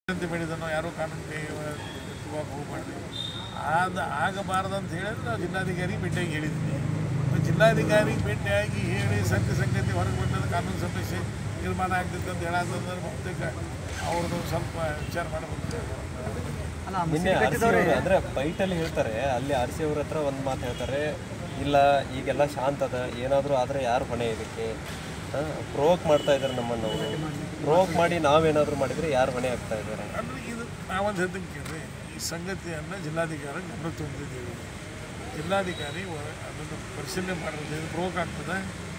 ಅಂತ ಬೆಳೆದನೋ ಯಾರೋ ಕಾನೂನು ಎತ್ತುವಾಗ ಹೋಗ್ಬಾರ್ದು ಅದು ಆಗಬಾರ್ದು ಅಂತ ಹೇಳಿದ್ರೆ ನಾವು ಜಿಲ್ಲಾಧಿಕಾರಿ ಭೇಟಿಯಾಗಿ ಹೇಳಿದ್ವಿ ಜಿಲ್ಲಾಧಿಕಾರಿ ಭೇಟಿಯಾಗಿ ಹೇಳಿ ಸತ್ಯ ಸಂಗತಿ ಹೊರಗೆ ಬಂದದ ಕಾನೂನು ಸಮಸ್ಯೆ ನಿರ್ಮಾಣ ಆಗ್ತೈತೆ ಅಂತ ಹೇಳೋದಂದ್ರೆ ಬಹುತೇಕ ಅವ್ರದ್ದು ಸ್ವಲ್ಪ ವಿಚಾರ ಮಾಡಬೇಕು ಅಲ್ಲ ನಿನ್ನೆ ಆರ್ ಸಿ ಅವರು ಅಂದ್ರೆ ಬೈಟಲ್ಲಿ ಹೇಳ್ತಾರೆ ಅಲ್ಲಿ ಆರ್ ಸಿ ಅವ್ರ ಹತ್ರ ಒಂದು ಮಾತು ಹೇಳ್ತಾರೆ ಇಲ್ಲ ಈಗೆಲ್ಲ ಶಾಂತ ಅದ ಏನಾದರೂ ಆದರೆ ಯಾರು ಹೊಣೆ ಇದಕ್ಕೆ ಪ್ರೋವೋಕ್ ಮಾಡ್ತಾ ಇದ್ದಾರೆ ನಮ್ಮನ್ನು ಅವರು ಪ್ರೋವೋಕ್ ಮಾಡಿ ನಾವೇನಾದರೂ ಮಾಡಿದರೆ ಯಾರು ಹೊಣೆ ಆಗ್ತಾ ಇದ್ದಾರೆ ಅಂದ್ರೆ ಇದು ನಾವೊಂದು ಹೇಳ್ತೀನಿ ಕೇಳಿ ಈ ಸಂಗತಿಯನ್ನು ಜಿಲ್ಲಾಧಿಕಾರಿ ಗಮನ ತಂದಿದ್ದೀವಿ ಜಿಲ್ಲಾಧಿಕಾರಿ ವ- ಅದನ್ನು ಪರಿಶೀಲನೆ ಮಾಡೋದು ಇದು ಪ್ರೋಕ್ ಆಗ್ತದೆ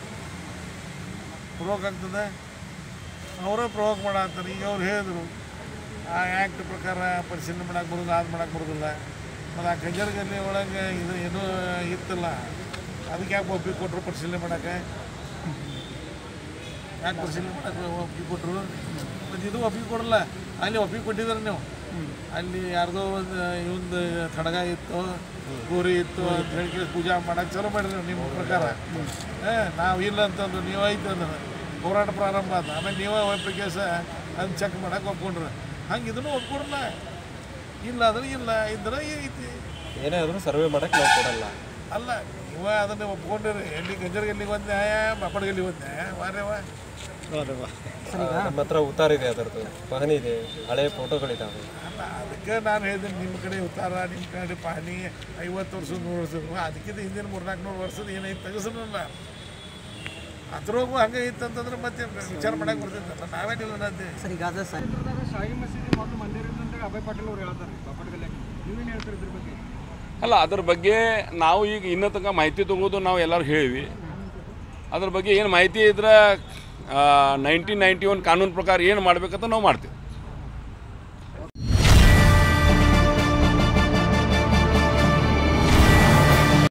ಪ್ರೋಕ್ ಆಗ್ತದೆ ಅವರೇ ಪ್ರೋಕ್ ಮಾಡತ್ತಾರೆ ಈಗ ಅವ್ರು ಹೇಳಿದ್ರು ಆ ಆ್ಯಕ್ಟ್ ಪ್ರಕಾರ ಪರಿಶೀಲನೆ ಮಾಡಕ್ಕೆ ಬರೋದು ಅದು ಮಾಡಕ್ಕೆ ಬರೋದಿಲ್ಲ ಮತ್ತು ಆ ಕಜರ್ಗಲ್ಲಿ ಒಳಗೆ ಇದು ಏನೋ ಇತ್ತಲ್ಲ ಅದಕ್ಕೆ ಯಾಕೆ ಒಪ್ಪಿಗೆ ಕೊಟ್ಟರು ಪರಿಶೀಲನೆ ಮಾಡೋಕ್ಕೆ ಯಾಕೆ ಪರಿಶೀಲನೆ ಮಾಡಕ್ಕೆ ಒಪ್ಪಿಗೆ ಕೊಟ್ಟರು ಮತ್ತು ಇದು ಒಪ್ಪಿಗೆ ಕೊಡಲ್ಲ ಅಲ್ಲಿ ಒಪ್ಪಿಗೆ ಕೊಟ್ಟಿದ್ದಾರೆ ನೀವು ಅಲ್ಲಿ ಯಾರ್ದೋ ಒಂದು ಇವಂದು ಖಡ್ಗ ಇತ್ತು ಗೋರಿ ಇತ್ತು ಅಂತ ಹೇಳಿ ಪೂಜಾ ಮಾಡಕ್ಕೆ ಚಲೋ ಮಾಡಿರಿ ನೀವು ನಿಮ್ಮ ಪ್ರಕಾರ ಏ ನಾವು ಇಲ್ಲ ಅಂತಂದು ನೀವು ಐತೆ ಅಂದ್ರೆ ಹೋರಾಟ ಪ್ರಾರಂಭ ಆದ ಆಮೇಲೆ ನೀವೇ ಒಪ್ಪಿಗೆ ಸ ಅದನ್ನ ಚೆಕ್ ಮಾಡಕ್ಕೆ ಒಪ್ಕೊಂಡ್ರೆ ಹಂಗೆ ಇದನ್ನು ಒಪ್ಕೊಡಲ್ಲ ಇಲ್ಲ ಅಂದ್ರೆ ಇಲ್ಲ ಇದ್ರೆ ಐತಿ ಏನೇ ಆದರೂ ಸರ್ವೆ ಮಾಡೋಕ್ಕೆ ನಾವು ಕೊಡಲ್ಲ ಅಲ್ಲ ನೀವ ಅದನ್ನು ಒಪ್ಕೊಂಡಿರಿ ಎಲ್ಲಿ ಗಂಜರ್ಗಲ್ಲಿಗೆ ಒಂದು ನ್ಯಾಯ ಬಾಪಡ್ಗಲ್ಲಿ ಒಂದು ನ್ಯಾಯ ವಾರೇವ ನಮ್ಮ ಹತ್ರ ಉತ್ತಾರ ಇದೆ ಅದರದ್ದು ಪಹಣಿ ಇದೆ ಹಳೆಯ ಫೋಟೋಗಳಿದ್ದಾವೆ ಅಲ್ಲ ಅದಕ್ಕೆ ನಾನು ಹೇಳಿದ್ದೀನಿ ನಿಮ್ಮ ಕಡೆ ಉತ್ತಾರ ನಿಮ್ಮ ಕಡೆ ಪಾನಿ ಐವತ್ತು ವರ್ಷದ ನೂರು ವರ್ಷದ ಅದಕ್ಕಿಂತ ಹಿಂದಿನ ಮೂರ್ನಾಲ್ಕು ನೂರು ವರ್ಷದ ಏನೈತೆ ತೆಗೆಸಲ್ಲ ಅದ್ರಾಗೂ ಹಂಗೆ ಇತ್ತು ಅಂತಂದ್ರೆ ಮತ್ತೆ ವಿಚಾರ ಮಾಡಕ್ಕೆ ಬರ್ತೈತಲ್ಲ ನಾವೇನಿಲ್ಲ ಅನ್ನತ್ತೆ ಸರ್ ಈಗ ಅದ ಸರ್ ಶಾಹಿ ಮಸೀದಿ ಮತ್ತು ಮಂದಿರ ಅಂತ ಅಭಯ್ ಪಾಟೀಲ್ ಅವ್ರು ಹೇಳ್ತಾರೆ ಬಾಪಟ್ಗಲ್ಲೆ ನೀವೇನು ಹೇಳ್ತೀರಿ ಇದ್ರ ಬಗ್ಗೆ ಅಲ್ಲ ಅದ್ರ ಬಗ್ಗೆ ನಾವು ಈಗ ಇನ್ನೂ ತನಕ ಮಾಹಿತಿ ತಗೋದು ನಾವು ಎಲ್ಲರೂ ಹೇಳಿವಿ ಅದ್ರ ಬಗ್ಗೆ ಏನು ಮಾಹಿತಿ ಇದ್ರೆ ನೈನ್ಟೀನ್ ನೈಂಟಿ ಒನ್ ಕಾನೂನು ಪ್ರಕಾರ ಏನು ಮಾಡ್ಬೇಕಂತ ನಾವು ಮಾಡ್ತೀವಿ